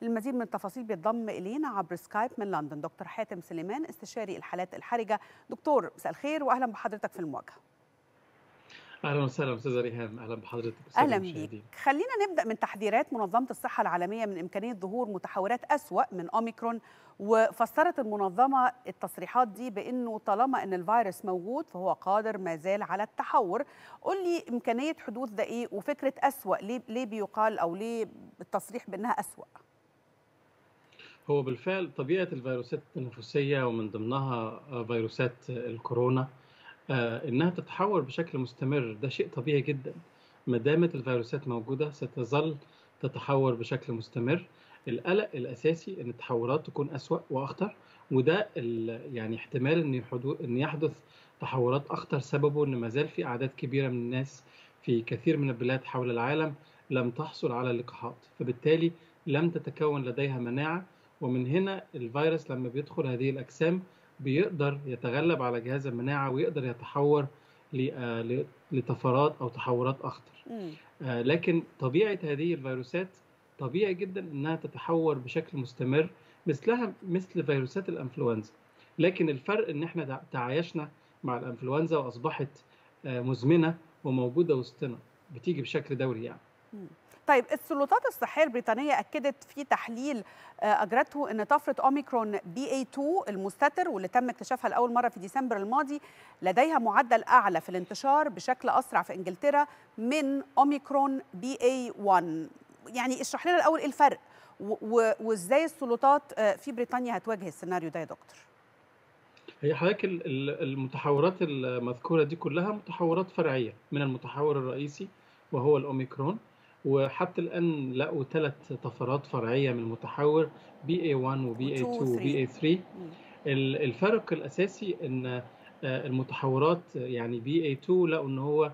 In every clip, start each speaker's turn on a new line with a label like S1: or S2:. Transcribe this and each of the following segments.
S1: للمزيد من التفاصيل بيتضم الينا عبر سكايب من لندن دكتور حاتم سليمان استشاري الحالات الحرجه دكتور مساء الخير واهلا بحضرتك في المواجهه
S2: اهلا وسهلا استاذه ريهام اهلا بحضرتك
S1: اهلا بيك خلينا نبدا من تحذيرات منظمه الصحه العالميه من امكانيه ظهور متحورات اسوا من اوميكرون وفسرت المنظمه التصريحات دي بانه طالما ان الفيروس موجود فهو قادر ما زال على التحور قول لي امكانيه حدوث ده ايه وفكره اسوا ليه ليه بيقال او ليه التصريح بانها اسوا
S2: هو بالفعل طبيعه الفيروسات التنفسيه ومن ضمنها فيروسات الكورونا انها تتحور بشكل مستمر ده شيء طبيعي جدا ما دامت الفيروسات موجوده ستظل تتحور بشكل مستمر القلق الاساسي ان التحورات تكون اسوا واخطر وده يعني احتمال ان ان يحدث تحورات اخطر سببه ان ما زال في اعداد كبيره من الناس في كثير من البلاد حول العالم لم تحصل على اللقاحات فبالتالي لم تتكون لديها مناعه ومن هنا الفيروس لما بيدخل هذه الاجسام بيقدر يتغلب على جهاز المناعه ويقدر يتحور لطفرات او تحورات اخطر لكن طبيعه هذه الفيروسات طبيعي جدا انها تتحور بشكل مستمر مثلها مثل فيروسات الانفلونزا لكن الفرق ان احنا تعايشنا مع الانفلونزا واصبحت مزمنه وموجوده وسطنا بتيجي بشكل دوري يعني
S1: طيب السلطات الصحيه البريطانيه اكدت في تحليل اجرته ان طفره اوميكرون بي اي 2 المستتر واللي تم اكتشافها لاول مره في ديسمبر الماضي لديها معدل اعلى في الانتشار بشكل اسرع في انجلترا من اوميكرون بي اي 1 يعني اشرح لنا الاول ايه الفرق وازاي السلطات في بريطانيا هتواجه السيناريو ده يا دكتور
S2: هي حضرتك المتحورات المذكوره دي كلها متحورات فرعيه من المتحور الرئيسي وهو الاوميكرون وحتى الان لقوا ثلاث طفرات فرعيه من المتحور بي اي 1 وبي اي 2 وبي اي 3 الفرق الاساسي ان المتحورات يعني بي اي 2 لقوا ان هو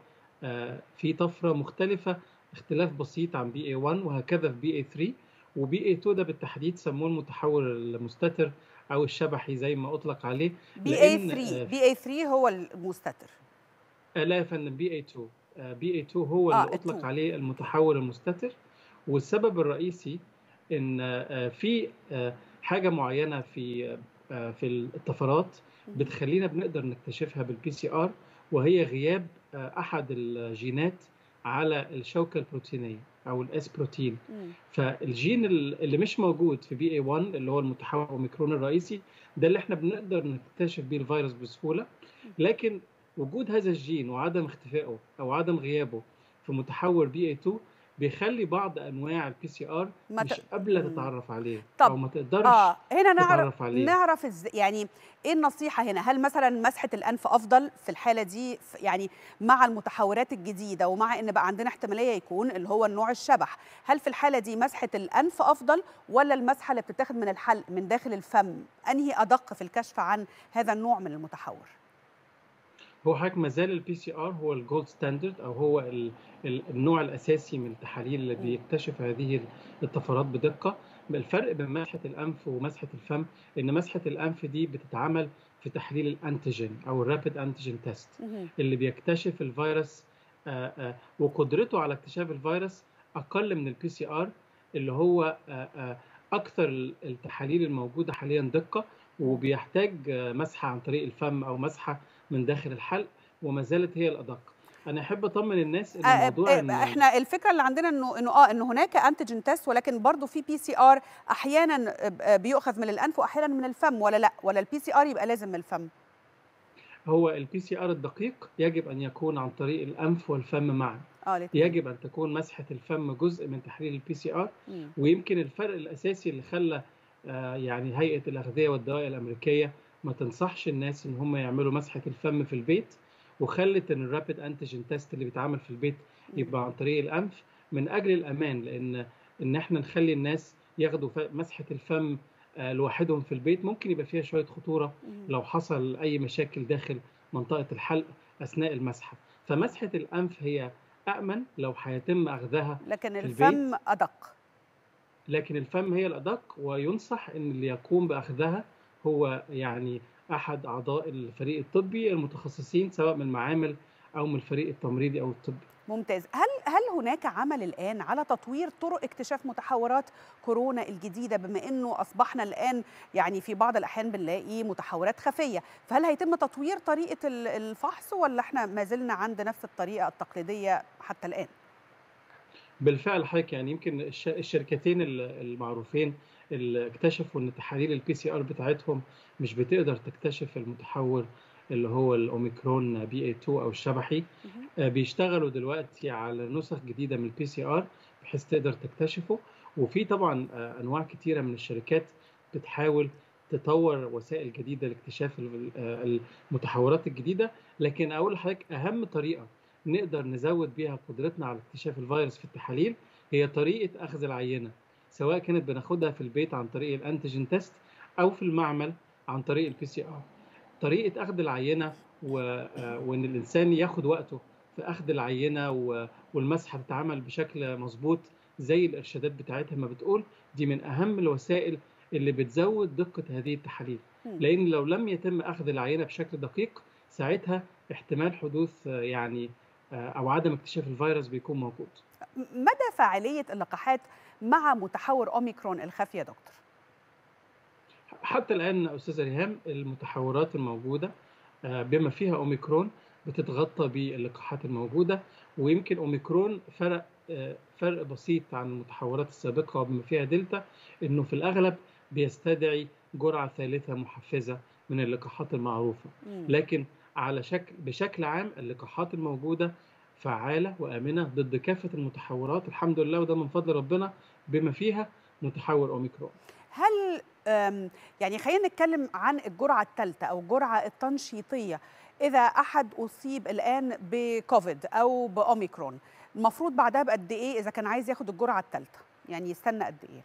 S2: في طفره مختلفه اختلاف بسيط عن بي اي 1 وهكذا في بي اي 3 وبي اي 2 ده بالتحديد سموه المتحور المستتر او الشبحي زي ما اطلق عليه
S1: بي اي 3 بي اي 3 هو المستتر
S2: لا يا فندم بي اي 2 بي اي 2 هو اللي آه اطلق 2. عليه المتحور المستتر والسبب الرئيسي ان في حاجه معينه في في الطفرات بتخلينا بنقدر نكتشفها بالبي سي ار وهي غياب احد الجينات على الشوكه البروتينيه او الاس بروتين فالجين اللي مش موجود في بي اي 1 اللي هو المتحور اوميكرون الرئيسي ده اللي احنا بنقدر نكتشف بيه الفيروس بسهوله لكن وجود هذا الجين وعدم اختفائه او عدم غيابه في متحور بي اي 2 بيخلي بعض انواع البي سي ار مش قابله تتعرف عليه
S1: طب
S2: او ما تقدرش
S1: اه هنا نعرف عليه. نعرف ازاي يعني ايه النصيحه هنا هل مثلا مسحه الانف افضل في الحاله دي يعني مع المتحورات الجديده ومع ان بقى عندنا احتماليه يكون اللي هو النوع الشبح هل في الحاله دي مسحه الانف افضل ولا المسحه اللي بتتاخد من الحلق من داخل الفم انهي ادق في الكشف عن هذا النوع من المتحور
S2: هو حضرتك ما زال البي سي ار هو الجولد ستاندرد او هو ال ال النوع الاساسي من التحاليل اللي بيكتشف هذه الطفرات بدقه الفرق بين مسحه الانف ومسحه الفم ان مسحه الانف دي بتتعمل في تحليل الانتيجين او الرابيد انتيجين تيست اللي بيكتشف الفيروس آآ آآ وقدرته على اكتشاف الفيروس اقل من البي سي ار اللي هو آآ اكثر التحاليل الموجوده حاليا دقه وبيحتاج مسحه عن طريق الفم او مسحه من داخل الحلق وما زالت هي الادق انا احب اطمن الناس ان الموضوع
S1: إن احنا الفكره اللي عندنا انه انه اه انه هناك انتيجين تيست ولكن برضه في بي سي ار احيانا بيؤخذ من الانف واحيانا من الفم ولا لا ولا البي سي ار يبقى لازم من الفم
S2: هو البي سي ار الدقيق يجب ان يكون عن طريق الانف والفم معا
S1: آه
S2: يجب ان تكون مسحه الفم جزء من تحليل البي سي ار ويمكن الفرق الاساسي اللي خلى آه يعني هيئه الاغذيه والدواء الامريكيه ما تنصحش الناس ان هم يعملوا مسحه الفم في البيت وخلت ان الرابيد انتيجين تيست اللي بيتعمل في البيت يبقى عن طريق الانف من اجل الامان لان ان احنا نخلي الناس ياخدوا مسحه الفم لوحدهم في البيت ممكن يبقى فيها شويه خطوره لو حصل اي مشاكل داخل منطقه الحلق اثناء المسحه فمسحه الانف هي امن لو هيتم اخذها
S1: لكن الفم ادق
S2: لكن الفم هي الادق وينصح ان اللي يقوم باخذها هو يعني احد اعضاء الفريق الطبي المتخصصين سواء من المعامل او من الفريق التمريضي او الطبي
S1: ممتاز هل هل هناك عمل الان على تطوير طرق اكتشاف متحورات كورونا الجديده بما انه اصبحنا الان يعني في بعض الاحيان بنلاقي متحورات خفيه فهل هيتم تطوير طريقه الفحص ولا احنا ما زلنا عند نفس الطريقه التقليديه حتى الان
S2: بالفعل حضرتك يعني يمكن الشركتين المعروفين اللي اكتشفوا ان تحاليل البي سي ار بتاعتهم مش بتقدر تكتشف المتحور اللي هو الاوميكرون بي اي 2 او الشبحي بيشتغلوا دلوقتي على نسخ جديده من البي سي ار بحيث تقدر تكتشفه وفي طبعا انواع كتيره من الشركات بتحاول تطور وسائل جديده لاكتشاف المتحورات الجديده لكن اقول لحضرتك اهم طريقه نقدر نزود بيها قدرتنا على اكتشاف الفيروس في التحاليل هي طريقه اخذ العينه سواء كانت بناخدها في البيت عن طريق الانتيجين تيست او في المعمل عن طريق البي سي ار طريقه اخذ العينه و... وان الانسان ياخد وقته في اخذ العينه و... والمسحه تتعمل بشكل مظبوط زي الارشادات بتاعتها ما بتقول دي من اهم الوسائل اللي بتزود دقه هذه التحاليل لان لو لم يتم اخذ العينه بشكل دقيق ساعتها احتمال حدوث يعني او عدم اكتشاف الفيروس بيكون موجود
S1: مدى فاعليه اللقاحات مع متحور اوميكرون الخفي يا دكتور
S2: حتى الان استاذه ريهام المتحورات الموجوده بما فيها اوميكرون بتتغطى باللقاحات الموجوده ويمكن اوميكرون فرق فرق بسيط عن المتحورات السابقه وبما فيها دلتا انه في الاغلب بيستدعي جرعه ثالثه محفزه من اللقاحات المعروفه لكن على شكل بشكل عام اللقاحات الموجوده فعاله وامنه ضد كافه المتحورات الحمد لله وده من فضل ربنا بما فيها متحور اوميكرون
S1: هل يعني خلينا نتكلم عن الجرعه الثالثه او الجرعه التنشيطيه اذا احد اصيب الان بكوفيد او باوميكرون المفروض بعدها بقد ايه اذا كان عايز ياخد الجرعه الثالثه يعني يستنى قد ايه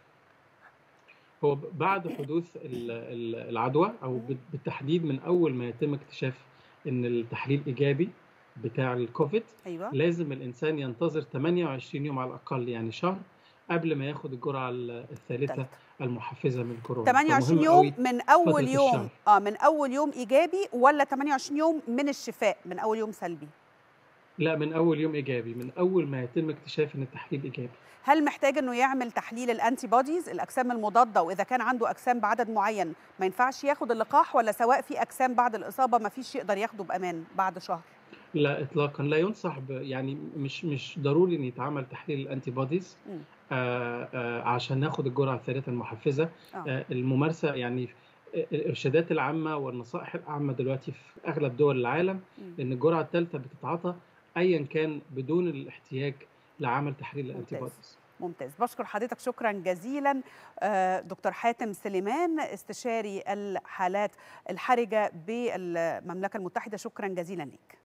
S2: هو بعد حدوث العدوى او بالتحديد من اول ما يتم اكتشاف ان التحليل ايجابي بتاع الكوفيد
S1: أيوة.
S2: لازم الانسان ينتظر 28 يوم على الاقل يعني شهر قبل ما ياخد الجرعه الثالثه
S1: تلت.
S2: المحفزه من كورونا
S1: 28 يوم من اول يوم الشهر. اه من اول يوم ايجابي ولا 28 يوم من الشفاء من اول يوم سلبي
S2: لا من اول يوم ايجابي من اول ما يتم اكتشاف ان التحليل ايجابي
S1: هل محتاج انه يعمل تحليل الانتي بوديز الاجسام المضاده واذا كان عنده اجسام بعدد معين ما ينفعش ياخد اللقاح ولا سواء في اجسام بعد الاصابه ما فيش يقدر ياخده بامان بعد شهر
S2: لا اطلاقا لا ينصح يعني مش مش ضروري ان يتعمل تحليل الانتي بوديز آه آه عشان ناخد الجرعه الثالثه المحفزه آه. آه الممارسه يعني الارشادات العامه والنصائح العامه دلوقتي في اغلب دول العالم ان الجرعه الثالثه بتتعاطى ايا كان بدون الاحتياج لعمل تحليل الانتي بوديز
S1: ممتاز بشكر حضرتك شكرا جزيلا دكتور حاتم سليمان استشاري الحالات الحرجه بالمملكه المتحده شكرا جزيلا لك